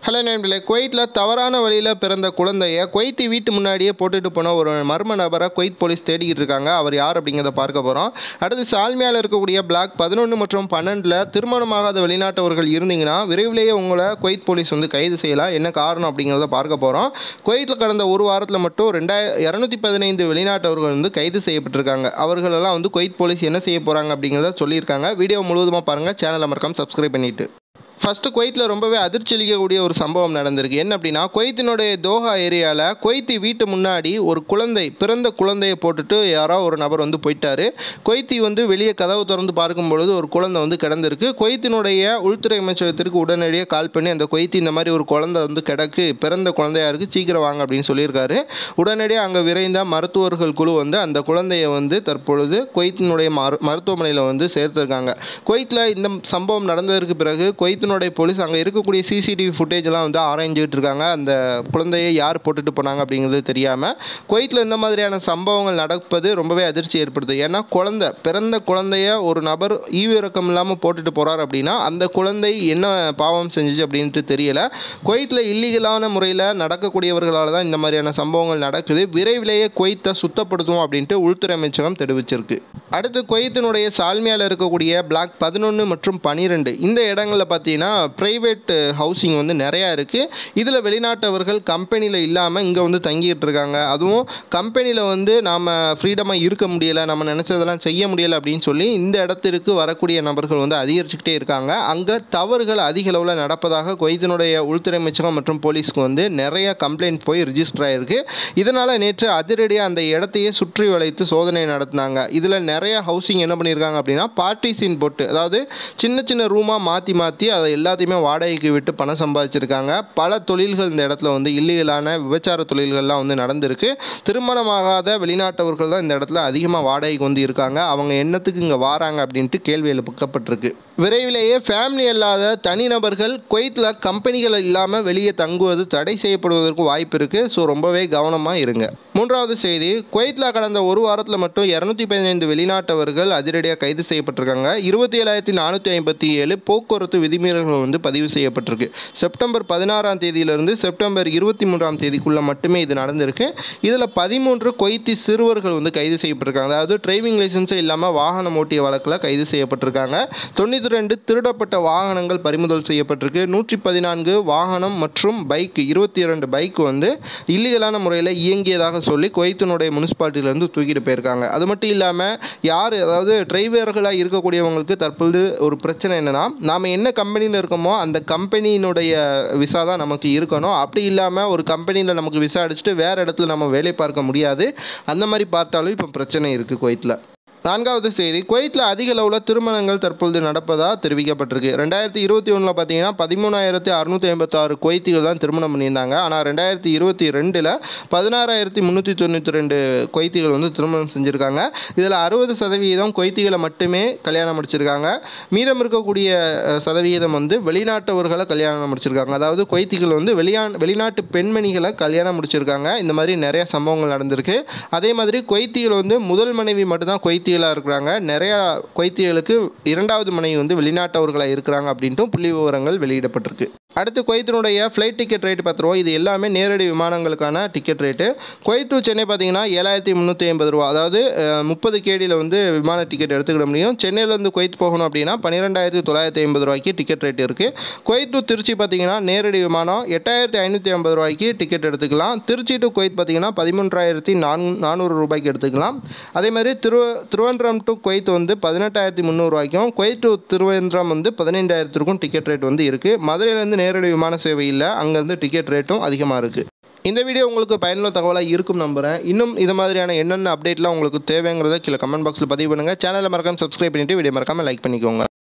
hello நண்பர்களே குவைத்தில் தவறான வழியில் பிறந்த குழந்தைய குவைத்தி வீட்டு முன்னாடியே போட்டுட்டு போன ஒரு மர்ம நபரை குவைத் போலீஸ் தேடிக்கிட்டு இருக்காங்க அவர் யார் அப்படிங்கிறத பார்க்க போகிறோம் அடுத்து சால்மியாவில் இருக்கக்கூடிய பிளாக் பதினொன்று மற்றும் பன்னெண்டில் திருமணமாகாத வெளிநாட்டவர்கள் இருந்தீங்கன்னா விரைவிலேயே உங்களை குவைத் போலீஸ் வந்து கைது செய்யலாம் என்ன காரணம் அப்படிங்கிறத பார்க்க போகிறோம் குவைத்தில் கடந்த ஒரு வாரத்தில் மட்டும் ரெண்டாய இரநூத்தி பதினைந்து வெளிநாட்டவர்கள் வந்து கைது செய்யப்பட்டிருக்காங்க அவர்களெல்லாம் வந்து குவைத் போலீஸ் என்ன செய்ய போகிறாங்க அப்படிங்கிறத சொல்லியிருக்காங்க வீடியோ முழுவதுமாக பாருங்கள் சேனலை மறக்காம சப்ஸ்கிரைப் பண்ணிவிட்டு ஃபஸ்ட்டு குவைத்தில் ரொம்பவே அதிர்ச்சி அளிக்கக்கூடிய ஒரு சம்பவம் நடந்திருக்கு என்ன அப்படின்னா குவைத்தினுடைய தோஹா ஏரியாவில் குவைத்தி வீட்டு முன்னாடி ஒரு குழந்தை பிறந்த குழந்தையை போட்டுட்டு யாரோ ஒரு நபர் வந்து போயிட்டாரு குவைத்தி வந்து வெளியே கதவு திறந்து பார்க்கும் பொழுது ஒரு குழந்தை வந்து கிடந்திருக்கு குவைத்தினுடைய உள்துறை அமைச்சகத்திற்கு உடனடியாக கால் பண்ணி அந்த குவைத்தி இந்த மாதிரி ஒரு குழந்தை வந்து கிடக்கு பிறந்த குழந்தையா இருக்கு சீக்கிரம் வாங்க அப்படின்னு சொல்லியிருக்காரு உடனடியாக அங்கே விரைந்த மருத்துவர்கள் குழு வந்து அந்த குழந்தையை வந்து தற்பொழுது குவைத்தினுடைய மரு மருத்துவமனையில் வந்து சேர்த்துருக்காங்க குவைத்தில் இந்த சம்பவம் நடந்ததற்கு பிறகு குவைத்தினுடைய போலீஸ் அங்கே இருக்கக்கூடிய சிசிடிவி ஃபுட்டேஜ்லாம் வந்து ஆராய்ஞ்சிட்டு இருக்காங்க அந்த குழந்தையை யார் போட்டுட்டு போனாங்க அப்படிங்கிறது தெரியாமல் குவைத்தில் இந்த மாதிரியான சம்பவங்கள் நடப்பது ரொம்பவே அதிர்ச்சி ஏற்படுது ஏன்னா குழந்தை பிறந்த குழந்தைய ஒரு நபர் ஈவிரக்கம் இல்லாமல் போட்டுட்டு போகிறார் அப்படின்னா அந்த குழந்தை என்ன பாவம் செஞ்சுச்சு அப்படின்ட்டு தெரியல குவைத்தில் இல்லீகலான முறையில் நடக்கக்கூடியவர்களால் தான் இந்த மாதிரியான சம்பவங்கள் நடக்குது விரைவிலேயே குவைத்தை சுத்தப்படுத்தும் அப்படின்ட்டு உள்துறை அமைச்சகம் தெரிவிச்சிருக்கு அடுத்து குவைத்தினுடைய சால்மியாவில் இருக்கக்கூடிய பிளாக் பதினொன்று மற்றும் பனிரெண்டு இந்த இடங்களில் பார்த்தீங்கன்னா ப்ரைவேட் ஹவுசிங் வந்து நிறையா இருக்குது இதில் வெளிநாட்டவர்கள் கம்பெனியில் இல்லாமல் இங்கே வந்து தங்கிட்டு இருக்காங்க அதுவும் கம்பெனியில் வந்து நாம் ஃப்ரீடமாக இருக்க முடியலை நம்ம நினச்சதெல்லாம் செய்ய முடியலை அப்படின்னு சொல்லி இந்த இடத்திற்கு வரக்கூடிய நபர்கள் வந்து அதிகரிச்சுக்கிட்டே இருக்காங்க அங்கே தவறுகள் அதிக அளவில் நடப்பதாக குவைத்தினுடைய உள்துறை அமைச்சகம் மற்றும் போலீஸ்க்கு வந்து நிறைய கம்ப்ளைண்ட் போய் ரிஜிஸ்டர் ஆயிருக்கு இதனால் நேற்று அதிரடியாக அந்த இடத்தையே சுற்றி வளைத்து சோதனை நடத்தினாங்க இதில் நிறைய ஹவுசிங் என்ன பண்ணியிருக்காங்க அப்படின்னா பார்ட்டிசின் போட்டு அதாவது சின்ன சின்ன ரூமாக மாற்றி மாற்றி அதை எல்லாத்தையுமே வாடகைக்கு விட்டு பணம் சம்பாதிச்சிருக்காங்க பல தொழில்கள் இந்த இடத்துல வந்து இல்லீகலான விபச்சார தொழில்கள்லாம் வந்து நடந்திருக்கு திருமணமாகாத வெளிநாட்டவர்கள் தான் இந்த இடத்துல அதிகமாக வாடகைக்கு வந்து இருக்காங்க அவங்க என்னத்துக்கு இங்கே வாராங்க அப்படின்ட்டு கேள்வி எழுப்பப்பட்டிருக்கு விரைவிலேயே ஃபேமிலி அல்லாத தனிநபர்கள் குவைத்தில் கம்பெனிகள் இல்லாமல் வெளியே தங்குவது தடை செய்யப்படுவதற்கு வாய்ப்பு இருக்குது ஸோ ரொம்பவே கவனமாக இருங்க மூன்றாவது செய்தி குவைத்தில் கடந்த ஒரு வாரத்தில் மட்டும் இரநூத்தி பதினைந்து வெளிநாட்டவர்கள் அதிரடியாக கைது செய்யப்பட்டிருக்காங்க இருபத்தி ஏழாயிரத்தி நானூற்றி ஐம்பத்தி ஏழு போக்குவரத்து விதிமீறல்கள் வந்து பதிவு செய்யப்பட்டிருக்கு செப்டம்பர் பதினாறாம் தேதியிலிருந்து செப்டம்பர் இருபத்தி மூன்றாம் தேதிக்குள்ளே மட்டுமே இது நடந்திருக்கு இதில் பதிமூன்று கொய்த்தி சிறுவர்கள் வந்து கைது செய்யப்பட்டிருக்காங்க அதாவது டிரைவிங் லைசன்ஸே இல்லாமல் வாகனம் ஓட்டிய வழக்கில் கைது செய்யப்பட்டிருக்காங்க தொண்ணூற்றி ரெண்டு திருடப்பட்ட வாகனங்கள் பறிமுதல் செய்யப்பட்டிருக்கு நூற்றி பதினான்கு வாகனம் மற்றும் பைக் இருபத்தி இரண்டு பைக் வந்து இல்லீகலான முறையில் இயங்கியதாக சொல்லி குவைத்தினுடைய முனிசிபாலிட்டியிலேருந்து தூக்கிட்டு போயிருக்காங்க அது மட்டும் இல்லாமல் யார் அதாவது டிரைவர்களாக இருக்கக்கூடியவங்களுக்கு தற்பொழுது ஒரு பிரச்சனை என்னென்னா நாம் என்ன கம்பெனியில் இருக்கோமோ அந்த கம்பெனியினுடைய விசா தான் நமக்கு இருக்கணும் அப்படி இல்லாமல் ஒரு கம்பெனியில் நமக்கு விசா அடிச்சுட்டு வேறு இடத்துல நம்ம வேலை பார்க்க முடியாது அந்த மாதிரி பார்த்தாலும் இப்போ பிரச்சனை இருக்குது குவைத்தில் நான்காவது செய்தி குவைத்தில் அதிக அளவில் திருமணங்கள் தற்பொழுது நடப்பதாக தெரிவிக்கப்பட்டிருக்கு ரெண்டாயிரத்தி இருபத்தி ஒன்றில் பார்த்தீங்கன்னா பதிமூணாயிரத்தி அறுநூற்றி ஐம்பத்தாறு குவைத்திகள் தான் திருமணம் பண்ணியிருந்தாங்க ஆனால் ரெண்டாயிரத்தி இருபத்தி ரெண்டில் பதினாறாயிரத்தி முந்நூற்றி தொண்ணூற்றி ரெண்டு குவைத்திகள் வந்து திருமணம் செஞ்சுருக்காங்க இதில் அறுபது சதவீதம் குவைத்திகளை மட்டுமே கல்யாணம் முடிச்சிருக்காங்க மீதம் இருக்கக்கூடிய அஹ், சதவீதம் வந்து வெளிநாட்டவர்களை கல்யாணம் முடிச்சிருக்காங்க அதாவது குவைத்திகள் வந்து வெளியா வெளிநாட்டு பெண்மணிகளை கல்யாணம் முடிச்சிருக்காங்க இந்த மாதிரி நிறைய சம்பவங்கள் நடந்திருக்கு அதே மாதிரி குவைத்திகள் வந்து முதல் மனைவி மட்டும்தான் குவைத்திகளாக இருக்கிறாங்க நிறையா குவைத்திகளுக்கு இரண்டாவது மனைவி வந்து வெளிநாட்டவர்களாக இருக்கிறாங்க அப்படின்ட்டும் புள்ளி விவரங்கள் வெளியிடப்பட்டிருக்கு அடுத்து குவைத்தினுடைய ஃப்ளைட் டிக்கெட் ரேட்டு பார்த்துருவோம் இது எல்லாமே நேரடி விமானங்களுக்கான ticket rate Kuwait to Chennai பார்த்தீங்கன்னா ஏழாயிரத்தி முந்நூற்றி ஐம்பது ரூபா அதாவது முப்பது கேடியில் வந்து விமான டிக்கெட் எடுத்துக்கிட முடியும் சென்னையிலேருந்து குவைத் போகணும் அப்படின்னா பன்னிரெண்டாயிரத்தி தொள்ளாயிரத்தி ஐம்பது ரூபாய்க்கு டிக்கெட் ரேட் இருக்குது குவைத் டு திருச்சி பார்த்தீங்கன்னா நேரடி விமானம் எட்டாயிரத்தி ஐநூற்றி ஐம்பது ரூபாய்க்கு டிக்கெட் எடுத்துக்கலாம் திருச்சி டு குவைத் பார்த்தீங்கன்னா பதிமூன்றாயிரத்தி நான் நானூறு ரூபாய்க்கு எடுத்துக்கலாம் அதே மாதிரி திரு திருவனந்தபுரம் டு குவைத் வந்து பதினெட்டாயிரத்தி முந்நூறுரூவாய்க்கும் குவைத் டு திருவனந்தபுரம் வந்து பதினைந்தாயிரத்திற்கும் டிக்கெட் ரேட் வந்து இருக்குது மதுரையிலேருந்து நேரடி விமான சேவை இல்லை அங்கேருந்து டிக்கெட் ரேட்டும் அதிகமாக இருக்குது இந்த வீடியோ உங்களுக்கு பயனுள்ள தகவலாக இருக்கும் நம்புகிறேன் இன்னும் இது மாதிரியான என்னென்ன அப்டேட்லாம் உங்களுக்கு தேவைங்கிறத கீழே கமெண்ட் பாக்ஸில் பதிவு பண்ணுங்கள் சேனலை மறக்காம சப்ஸ்கிரைப் பண்ணிவிட்டு வீடியோ மறக்காமல் லைக் பண்ணிக்கோங்க